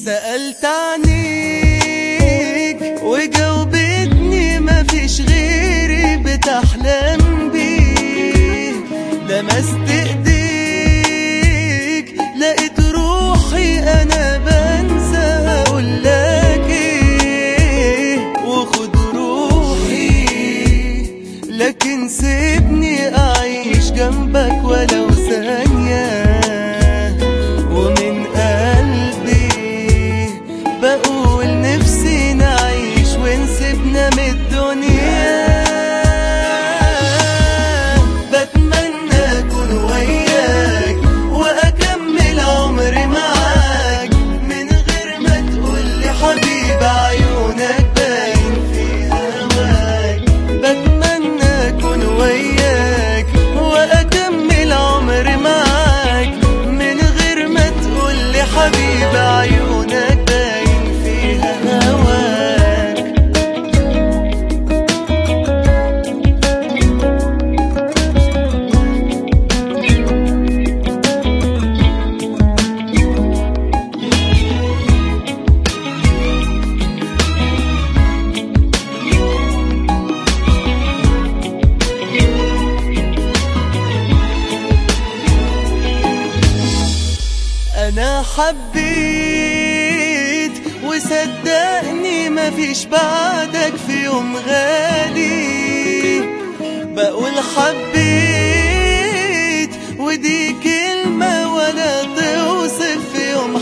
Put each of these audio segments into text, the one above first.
سألت عنيك وجاوبتني مفيش غيري بتحلم بيه لمست ايديك لقيت روحي انا بنسى اقولك ايه وخد روحي لكن سيبني اعيش جنبك ولو ثانيه ومن قلبي بقول نفسي نعيش ونسيبنا من الدنيا بتمنى اكون وياك واكمل عمري معاك من غير ما تقولي حبيبي عيونك باين في هواك بتمنى اكون وياك واكمل عمري معاك من غير ما تقولي حبيبي عيونك باين فيها هواك انا حبيت وصدقني مفيش بعدك في يوم غالي بقول حبيت ودي كلمة ولا توصف في يوم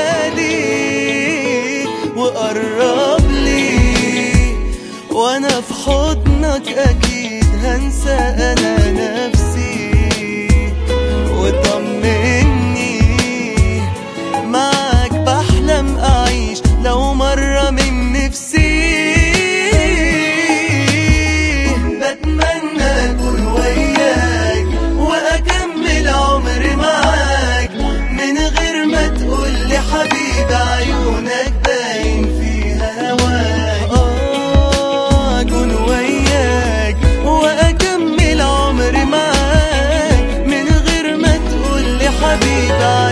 حالي وقرب لي وانا في حضنك اكيد هنسى انا نفسي وطمني معاك بحلم أعيش لو مرة من نفسي بتمنى أكون وياك وأكمل عمري معاك من غير ما تقولي حبيبي عيونك باين فيها هواك آه أكون وياك وأكمل عمري معاك من غير ما تقولي حبيبي